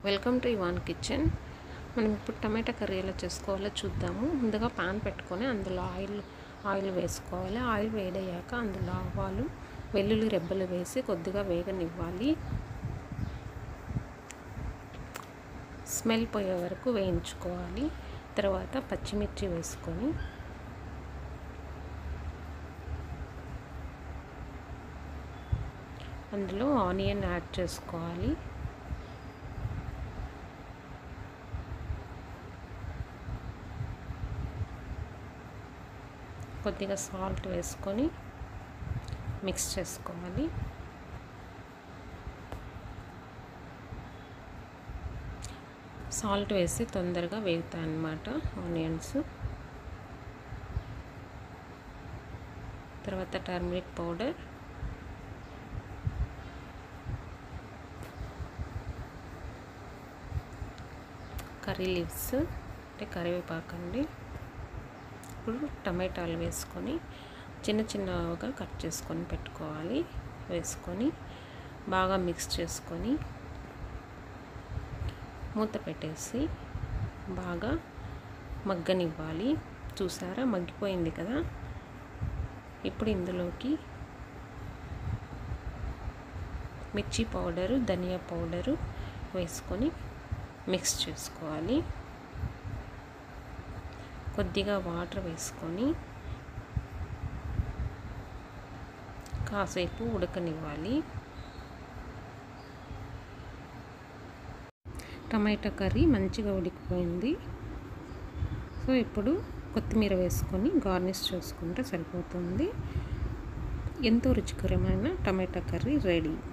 welcome to Ivan kitchen మనం ఇప్పుడు టమాటా curry ఎలా చేసుకోవాలో చూద్దాము ముందుగా పాన్ పెట్టుకొని అందులో ఆయిల్ ఆయిల్ వేసుకోవాలి ఆయిల్ వేడయ్యాక అందులో ఆవాలు వెల్లుల్లి రెబ్బలు వేసి కొద్దిగా వేగనివ్వాలి స్మెల్ పోయే వరకు వేయించుకోవాలి తర్వాత పచ్చిమిర్చి వేసుకొని అందులో ఆనియన్ యాడ్ చేసుకోవాలి కొద్దిగా సాల్ట్ వేసుకొని మిక్స్ చేసుకోవాలి సాల్ట్ వేసి తొందరగా వేగుతాయి అన్నమాట ఆనియన్స్ తర్వాత టర్మరిక్ పౌడర్ కర్రీ లీవ్స్ అంటే కరివేపాకు అండి ఇప్పుడు టమాటాలు వేసుకొని చిన్న చిన్నగా కట్ చేసుకొని పెట్టుకోవాలి వేసుకొని బాగా మిక్స్ చేసుకొని మూత పెట్టేసి బాగా మగ్గనివ్వాలి చూసారా మగ్గిపోయింది కదా ఇప్పుడు ఇందులోకి మిర్చి పౌడరు ధనియా పౌడరు వేసుకొని మిక్స్ చేసుకోవాలి కొద్దిగా వాటర్ వేసుకొని కాసేపు ఉడకనివ్వాలి టమాటా కర్రీ మంచిగా ఉడికిపోయింది సో ఇప్పుడు కొత్తిమీర వేసుకొని గార్నిష్ చేసుకుంటే సరిపోతుంది ఎంతో రుచికరమైన టమాటా కర్రీ రెడీ